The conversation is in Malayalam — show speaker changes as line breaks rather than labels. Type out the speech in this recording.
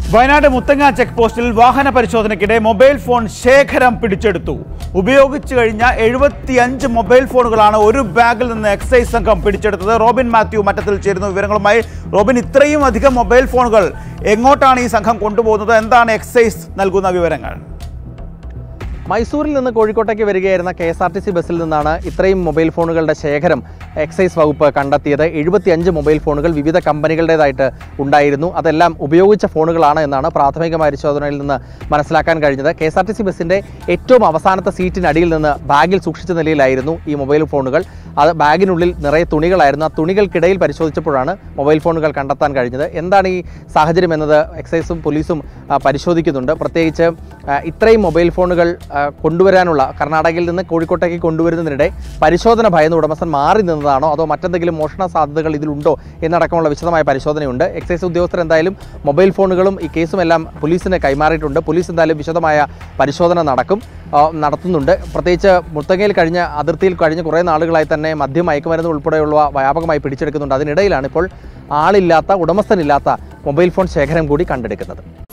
വയനാട് മുത്തങ്ങ ചെക്ക് പോസ്റ്റിൽ വാഹന പരിശോധനയ്ക്കിടെ മൊബൈൽ ഫോൺ ശേഖരം പിടിച്ചെടുത്തു ഉപയോഗിച്ചു കഴിഞ്ഞ എഴുപത്തിയഞ്ച് മൊബൈൽ ഫോണുകളാണ് ഒരു ബാഗിൽ നിന്ന് എക്സൈസ് സംഘം പിടിച്ചെടുത്തത് റോബിൻ മാത്യു മറ്റത്തിൽ ചേരുന്ന വിവരങ്ങളുമായി റോബിൻ ഇത്രയും അധികം മൊബൈൽ ഫോണുകൾ എങ്ങോട്ടാണ് ഈ സംഘം കൊണ്ടുപോകുന്നത് എന്താണ് എക്സൈസ് നൽകുന്ന വിവരങ്ങൾ
മൈസൂരിൽ നിന്ന് കോഴിക്കോട്ടേക്ക് വരികയായിരുന്ന K S R T C ബസ്സിൽ നിന്നാണ് ഇത്രയും മൊബൈൽ ഫോണുകളുടെ ശേഖരം എക്സൈസ് വകുപ്പ് കണ്ടെത്തിയത് എഴുപത്തിയഞ്ച് മൊബൈൽ ഫോണുകൾ വിവിധ കമ്പനികളുടേതായിട്ട് ഉണ്ടായിരുന്നു അതെല്ലാം ഉപയോഗിച്ച ഫോണുകളാണ് എന്നാണ് പ്രാഥമിക പരിശോധനയിൽ നിന്ന് മനസ്സിലാക്കാൻ കഴിഞ്ഞത് K S R T C ബസ്സിൻ്റെ ഏറ്റവും അവസാനത്തെ സീറ്റിനടിയിൽ നിന്ന് ബാഗിൽ സൂക്ഷിച്ച നിലയിലായിരുന്നു ഈ മൊബൈൽ ഫോണുകൾ അത് ബാഗിനുള്ളിൽ നിറയെ തുണികളായിരുന്നു ആ തുണികൾക്കിടയിൽ പരിശോധിച്ചപ്പോഴാണ് മൊബൈൽ ഫോണുകൾ കണ്ടെത്താൻ കഴിഞ്ഞത് എന്താണ് ഈ സാഹചര്യം എന്നത് എക്സൈസും പോലീസും ആ, പരിശോധിക്കുന്നുണ്ട് പ്രത്യേകിച്ച് ആ, ഇത്രയും മൊബൈൽ ഫോണുകൾ ആ, കൊണ്ടുവരാനുള്ള കർണാടകയിൽ നിന്ന് കോഴിക്കോട്ടേക്ക് കൊണ്ടുവരുന്നതിനിടെ പരിശോധന ഭയന്ന് ഉടമസ്ഥൻ മാറി നിന്നതാണോ അതോ മറ്റെന്തെങ്കിലും മോഷണ സാധ്യതകൾ ഇതിലുണ്ടോ എന്നടക്കമുള്ള വിശദമായ പരിശോധനയുണ്ട് എക്സൈസ് ഉദ്യോഗസ്ഥർ എന്തായാലും മൊബൈൽ ഫോണുകളും ഈ കേസും എല്ലാം പോലീസിന് കൈമാറിയിട്ടുണ്ട് പോലീസ് എന്തായാലും വിശദമായ പരിശോധന നടക്കും ആ, നടത്തുന്നുണ്ട് പ്രത്യേകിച്ച് മുത്തങ്ങയിൽ കഴിഞ്ഞ അതിർത്തിയിൽ കഴിഞ്ഞ കുറേ നാളുകളായി തന്നെ മദ്യം മയക്കുമരുന്ന് ഉൾപ്പെടെയുള്ള വ്യാപകമായി പിടിച്ചെടുക്കുന്നുണ്ട് അതിനിടയിലാണ് ഇപ്പോൾ ആളില്ലാത്ത ഉടമസ്ഥനില്ലാത്ത മൊബൈൽ ഫോൺ ശേഖരം കൂടി കണ്ടെടുക്കുന്നത്